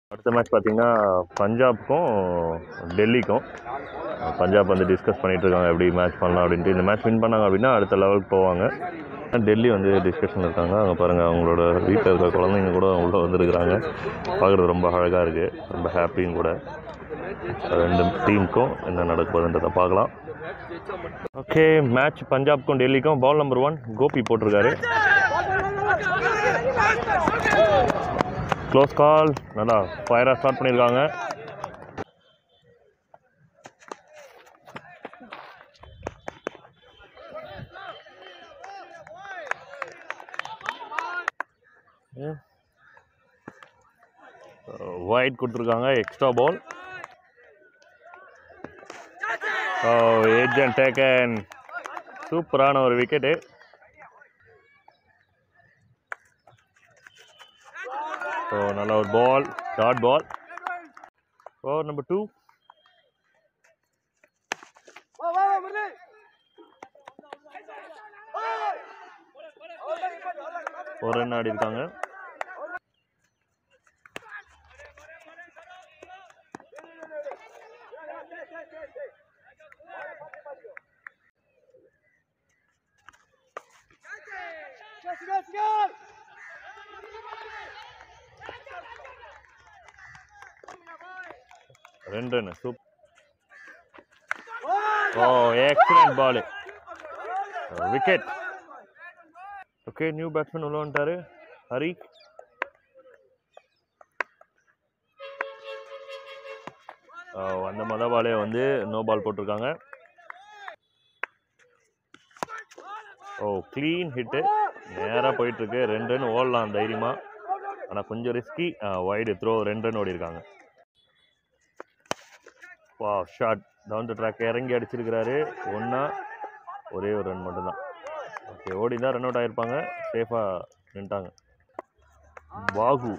அடுத்த மேட்ச் பார்த்தீங்கன்னா பஞ்சாப்க்கும் டெல்லிக்கும் பஞ்சாப் வந்து டிஸ்கஸ் பண்ணிட்டு இருக்காங்க எப்படி மேட்ச் பண்ணலாம் அப்படின்ட்டு இந்த மேட்ச் வின் பண்ணாங்க அப்படின்னா அடுத்த லெவலுக்கு போவாங்க டெல்லி வந்து டிஸ்கஷன் இருக்காங்க அங்கே பாருங்கள் அவங்களோட வீட்டில் இருக்கிற குழந்தைங்க கூட உள்ளே வந்துருக்குறாங்க பார்க்குறது ரொம்ப அழகாக இருக்குது ரொம்ப ஹாப்பியும் கூட ரெண்டு டீமுக்கும் என்ன நடக்க போகுதுன்றதை பார்க்கலாம் ஓகே மேட்ச் பஞ்சாப்க்கும் டெல்லிக்கும் பால் நம்பர் ஒன் கோபி போட்டிருக்காரு க்ளோஸ் கால் நல்லா ஃபயராக ஸ்டார்ட் பண்ணியிருக்காங்க ஒயிட் கொடுத்துருக்காங்க extra ball oh edge and taken சூப்பரான ஒரு விக்கெட்டு ஸோ நல்ல ஒரு ball short ball over number two ஒரு ரன் ஆடி இருக்காங்க ரெண்டு ரன் சூப் oh excellent ball wicket okay new batsman உள்ள வந்துட்டாரு ஹரி ஓ, அந்த மொத பாலே வந்து நோ பால் போட்டிருக்காங்க ஓ க்ளீன் ஹிட்டு நேராக போயிட்டுருக்கு ரெண்டு ரன் ஓடலாம் தைரியமாக ஆனால் கொஞ்சம் ரிஸ்கி வைடு த்ரோ ரெண்டு ரன் ஓடி இருக்காங்க வா ஷாட் டவுன் த ட்ராக் இறங்கி அடிச்சிருக்கிறாரு ஒன்றா ஒரே ஒரு ரன் மட்டும்தான் ஓகே ஓடி தான் ரன் அவுட் ஆகிருப்பாங்க சேஃபாக நின்ட்டாங்க பாகு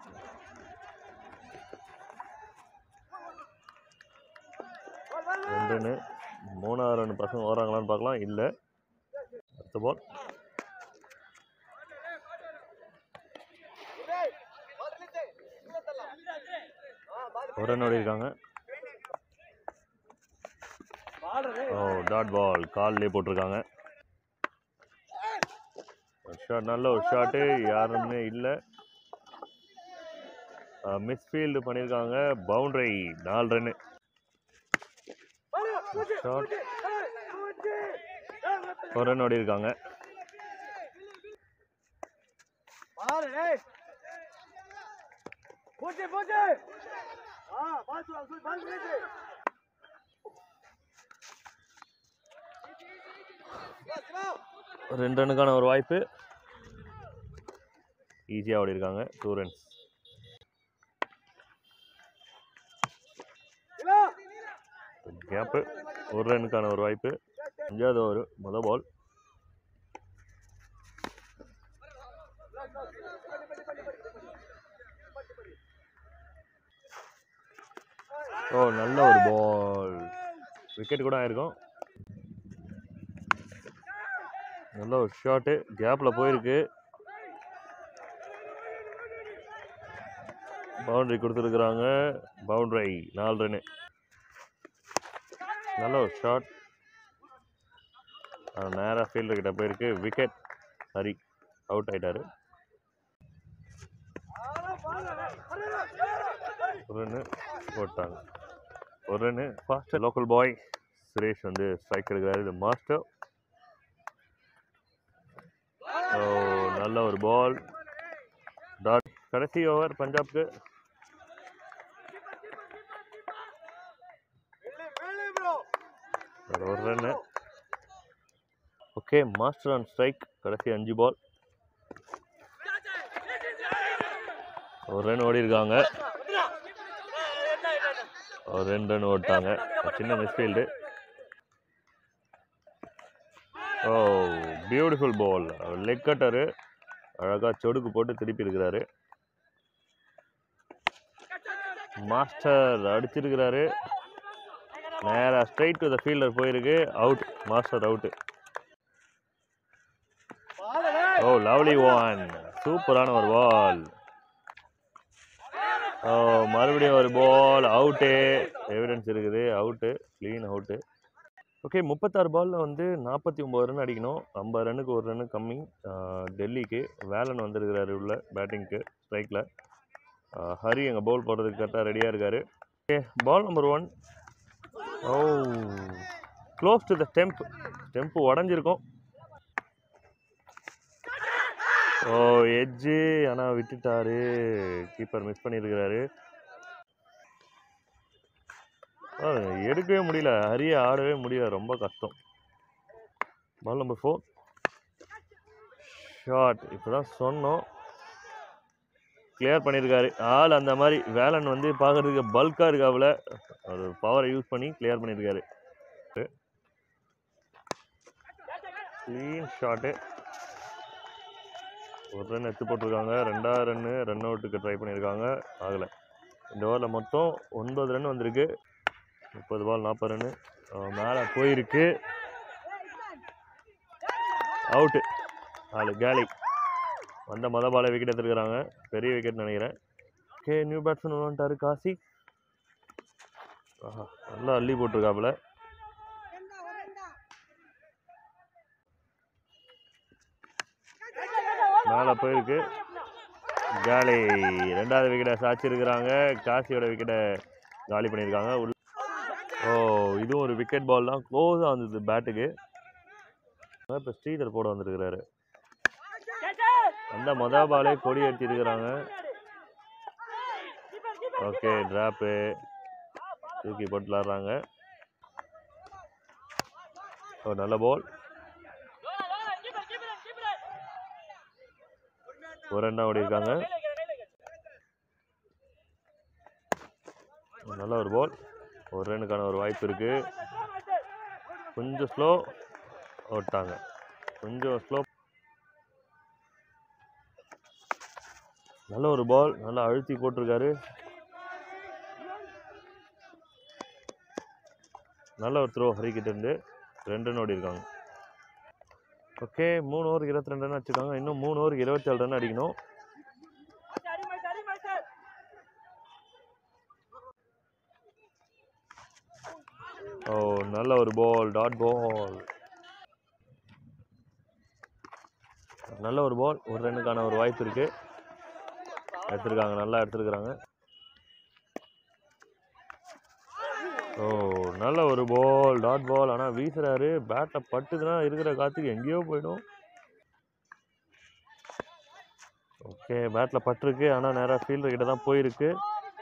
ரெண்டு ரன்னு மூணாவது ரன் பசங்க வராங்களான்னு பார்க்கலாம் இல்லை அடுத்த பால் ஒரு ரன் ஓடி இருக்காங்க ஓ டாட் பால் கால்லே போட்டிருக்காங்க ஷாட் நல்ல ஒரு ஷாட்டு யாருமே இல்லை மிஸ்ஃபீல்டு பண்ணியிருக்காங்க பவுண்டரி நாலு ரன்னு ஷாட் ஒரு ரன் ஓடி இருக்காங்க போச்சு போச்சு ஆ பால் சொல்லு பால் சொல்லு ரெண்டு ரன்னுக்கான ஒரு வாய்ப்பு ஈஸியாக ஓடி இருக்காங்க டூ ரன்ஸ் கேப்பு ஒரு ரன்னுக்கான ஒரு வாய்ப்பு அஞ்சாவது ஓவர் முத பால் ஓ நல்ல ஒரு பால் விக்கெட் கூட ஆயிருக்கும் நல்ல ஒரு ஷாட்டு கேப்பில் போயிருக்கு பவுண்டரி கொடுத்துருக்குறாங்க பவுண்டரி நாலு ரன்னு நல்ல ஒரு ஷாட் நேராக ஃபீல்டர் கிட்ட போயிருக்கு விக்கெட் ஹரி அவுட் ஆயிட்டாரு ஒரு ரன்னு போட்டாங்க ஒரு run fast local boy Suresh வந்து ஸ்ட்ரைக் எடுக்கிறாரு இது மாஸ்டர் ஓ நல்ல ஒரு பால் டாட் கடைசி ஓவர் பஞ்சாப்க்கு ஒரு ஒரு run okay master on strike கடைசி அஞ்சு பால் ஒரு ரன் ஓடி இருக்காங்க ஒரு ரெண்டு ரன் ஓட்டாங்க ஒரு சின்ன misfield oh beautiful ball leg cutter அழகாக சொடுக்கு போட்டு திருப்பி இருக்கிறாரு மாஸ்டர் அடிச்சிருக்கிறாரு நேராக ஸ்ட்ரைட் டு த ஃபீல்டர் போயிருக்கு out master out oh lovely one சூப்பரான ஒரு பால் ஓ மறுபடியும் ஒரு பால் அவுட்டு எவிடன்ஸ் இருக்குது அவுட்டு க்ளீன் அவுட்டு ஓகே முப்பத்தாறு பாலில் வந்து நாற்பத்தி ஒம்பது ரன் அடிக்கணும் ஐம்பது ரன்னுக்கு ஒரு ரன்னு கம்மி ஆஹ் டெல்லிக்கு வேலன் வந்திருக்கிறாரு உள்ள பேட்டிங்க்கு ஸ்ட்ரைக்கில் ஹரி எங்கள் பவுல் போடுறதுக்கு கரெக்டாக ரெடியாக இருக்கார் okay ball number one oh close to the stump stump உடஞ்சிருக்கும் ஓ எட்ஜு ஆனால் விட்டுட்டாரு கீப்பர் மிஸ் பண்ணியிருக்கிறாரு ஆ, எடுக்கவே முடியல ஹரியை ஆடவே முடியல ரொம்ப கஷ்டம் பால் நம்பர் ஃபோர் ஷாட் இப்போ தான் சொன்னோம் கிளியர் பண்ணியிருக்காரு ஆள் அந்த மாதிரி வேலன் வந்து பார்க்கறதுக்கு பல்காக இருக்காப்புல ஒரு பவரை யூஸ் பண்ணி கிளியர் பண்ணியிருக்காரு க்ளீன் ஷாட்டு ஒரு ரன் எடுத்து போட்டிருக்காங்க ரெண்டாவது ரன்னு ரன் அவுட்டுக்கு ட்ரை பண்ணியிருக்காங்க ஆகலை இந்த ஓவரில் மொத்தம் ஒன்பது ரன் வந்திருக்கு முப்பது பால் நாற்பது ரன்னு மேலே போயிருக்கு அவுட்டு நாலு கேலி வந்த மொத பாலை விக்கெட் எடுத்துருக்குறாங்க பெரிய விக்கெட் நினைக்கிறேன் ஓகே நியூ பேட்ஸ்மேன் வந்துட்டாரு காசி ஆஹா நல்லா அள்ளி போட்டிருக்காப்புல மேலே போயிருக்கு காலி ரெண்டாவது விக்கெட்டை சாச்சிருக்கிறாங்க காசியோட விக்கெட்டை காலி பண்ணியிருக்காங்க உள்ள ஓ இதுவும் ஒரு விக்கெட் பால் தான் க்ளோஸாக வந்தது பேட்டுக்கு இப்போ ஸ்ரீதர் போட வந்திருக்கிறாரு அந்த மொதல் பாலே கொடி எடுத்திருக்கிறாங்க ஓகே ட்ராப்பு தூக்கி போட்டு விளாட்றாங்க ஓ நல்ல பால் ஒரு ரன் ஓடி இருக்காங்க நல்ல ஒரு பால் ஒரு ரன்னுக்கான ஒரு வாய்ப்பு இருக்கு கொஞ்சம் ஸ்லோ ஓட்டாங்க கொஞ்சம் ஸ்லோ நல்ல ஒரு பால் நல்லா அழுத்தி போட்டிருக்காரு நல்ல ஒரு த்ரோ ஹரிக்கிட்ட இருந்து ரெண்டு ரன் ஓடி இருக்காங்க ஓகே மூணு ஓவருக்கு இருபத்தி ரெண்டு ரன் அடிச்சிருக்காங்க இன்னும் மூணு ஓவருக்கு இருபத்தி ஏழு ரன் அடிக்கணும் ஓ நல்ல ஒரு பால் டாட் பால் நல்ல ஒரு பால் ஒரு ரன்னுக்கான ஒரு வாய்ப்பு இருக்கு எடுத்திருக்காங்க நல்லா எடுத்திருக்கிறாங்க ஓ நல்ல ஒரு பால் டாட் பால் ஆனால் வீசுறாரு பேட்டை பட்டுதுன்னா இருக்கிற காத்துக்கு எங்கேயோ போயிடும் ஓகே பேட்டில் பட்டிருக்கு ஆனால் நேராக ஃபீல்டர் கிட்ட தான் போயிருக்கு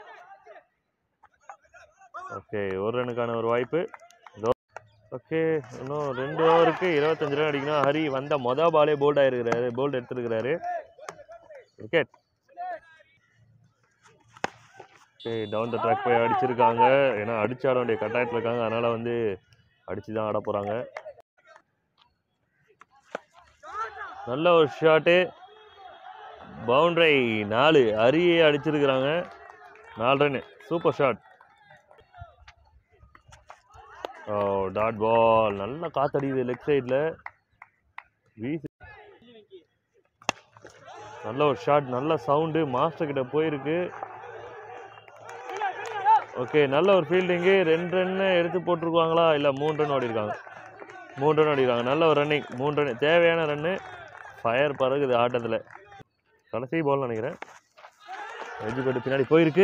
ஓகே ஒரு ரன்னுக்கான ஒரு வாய்ப்பு ஓகே இன்னும் ரெண்டு ஓவருக்கு இருபத்தஞ்சு ரன் அடிக்கணும் ஹரி வந்த மொதல் பாலே போல்ட் ஆயிருக்கிறாரு போல்ட் எடுத்துருக்கிறாரு wicket okay down the track போய் அடிச்சிருக்காங்க ஏன்னா அடிச்சு ஆட வேண்டிய கட்டாயத்தில் இருக்காங்க அதனால் வந்து அடிச்சு தான் ஆட போகிறாங்க நல்ல ஒரு ஷாட்டு பவுண்டரி நாலு அரியை அடிச்சிருக்கிறாங்க நாலு run super shot oh dot ball நல்ல காத்தடிக்குது லெக் சைடில் வீசு நல்ல ஒரு ஷாட் நல்ல சவுண்டு மாஸ்டர் கிட்ட போயிருக்கு ஓகே நல்ல ஒரு ஃபீல்டிங்கு ரெண்டு ரன்னு எடுத்து போட்டிருக்குவாங்களா இல்லை மூணு ரன் ஓடிருக்காங்க மூணு ரன் ஓடிருக்காங்க நல்ல ஒரு ரன்னிங் மூணு ரன் தேவையான ரன்னு ஃபயர் பறகுது ஆட்டத்தில் கடைசி பால் நினைக்கிறேன் எஜ்ஜு போட்டு பின்னாடி போயிருக்கு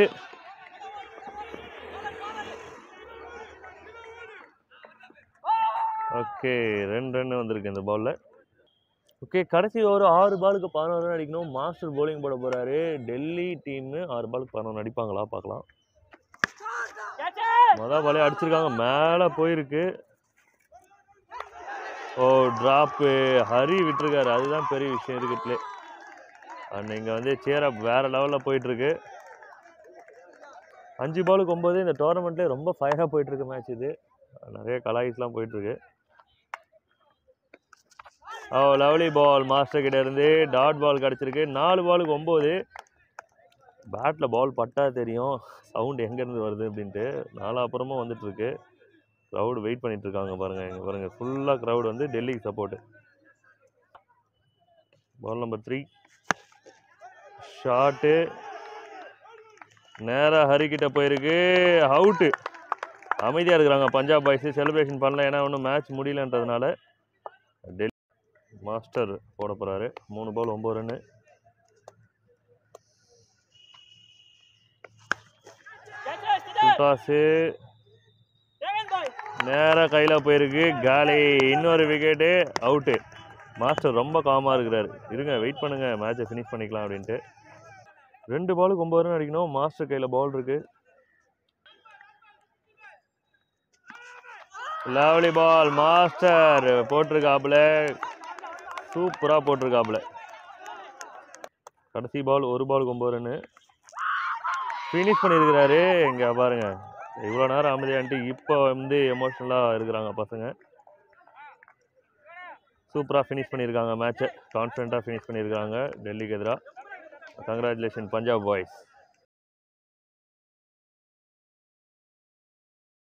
ஓகே ரெண்டு ரன் வந்திருக்கு இந்த பாலில் ஓகே கடைசி ஒரு ஆறு பாலுக்கு பதினோரு ரன் அடிக்கணும் மாஸ்டர் bowling போட போகிறாரு டெல்லி டீமு ஆறு பாலுக்கு பதினொன்று அடிப்பாங்களா பார்க்கலாம் மொதல் பாலே அடிச்சிருக்காங்க மேலே போயிருக்கு ஓ ட்ராப்பு ஹரி விட்டுருக்காரு அதுதான் பெரிய விஷயம் இருக்குதுலே அண்ட் இங்கே வந்து சேரப் வேறு லெவலில் போயிட்டுருக்கு அஞ்சு பாலுக்கு ஒம்பது இந்த டோர்னமெண்ட்லேயே ரொம்ப ஃபயராக போயிட்டுருக்கு மேட்ச் இது நிறைய கலாய்ஸ்லாம் போயிட்டுருக்கு ஓ லவ்லி பால் மாஸ்டர் கிட்ட இருந்து டாட் பால் கிடச்சிருக்கு நாலு பாலுக்கு ஒம்பது பேட்டில் பால் பட்டா தெரியும் சவுண்ட் எங்கேருந்து வருது அப்படின்ட்டு நாலாப்புறமும் வந்துட்டுருக்கு க்ரௌடு வெயிட் பண்ணிட்டு இருக்காங்க பாருங்கள் இங்கே பாருங்கள் ஃபுல்லாக க்ரௌடு வந்து டெல்லிக்கு support ball number three shot நேராக ஹரிக்கிட்ட போயிருக்கு அவுட்டு அமைதியாக இருக்கிறாங்க பஞ்சாப் பாய்ஸு செலிப்ரேஷன் பண்ணல ஏன்னா ஒன்றும் மேட்ச் முடியலன்றதுனால டெல்லி மாஸ்டர் போட போகிறாரு மூணு பால் ஒம்பது ரன்னு சுட்டாஸு நேராக கையில் போயிருக்கு காலி இன்னொரு விக்கெட்டு அவுட்டு மாஸ்டர் ரொம்ப காமாக இருக்கிறாரு இருங்க வெயிட் பண்ணுங்க மேட்சை ஃபினிஷ் பண்ணிக்கலாம் அப்படின்ட்டு ரெண்டு பாலுக்கு ஒம்பது ரன் அடிக்கணும் மாஸ்டர் கையில் பால் இருக்கு லவ்லி பால் மாஸ்டர் போட்டிருக்காப்புல சூப்பராக போட்டிருக்காப்புல கடைசி பால் ஒரு பாலுக்கு ஒம்பது ரன்னு ஃபினிஷ் பண்ணியிருக்கிறாரு இங்கே பாருங்க இவ்வளோ நேரம் அமைதியான்ட்டு இப்போ வந்து எமோஷ்னலாக இருக்கிறாங்க பசங்க சூப்பராக ஃபினிஷ் பண்ணியிருக்காங்க மேட்ச்சை கான்ஃபிடண்ட்டாக ஃபினிஷ் பண்ணியிருக்காங்க டெல்லிக்கு எதிராக கங்க்ராச்சுலேஷன் பஞ்சாப் பாய்ஸ்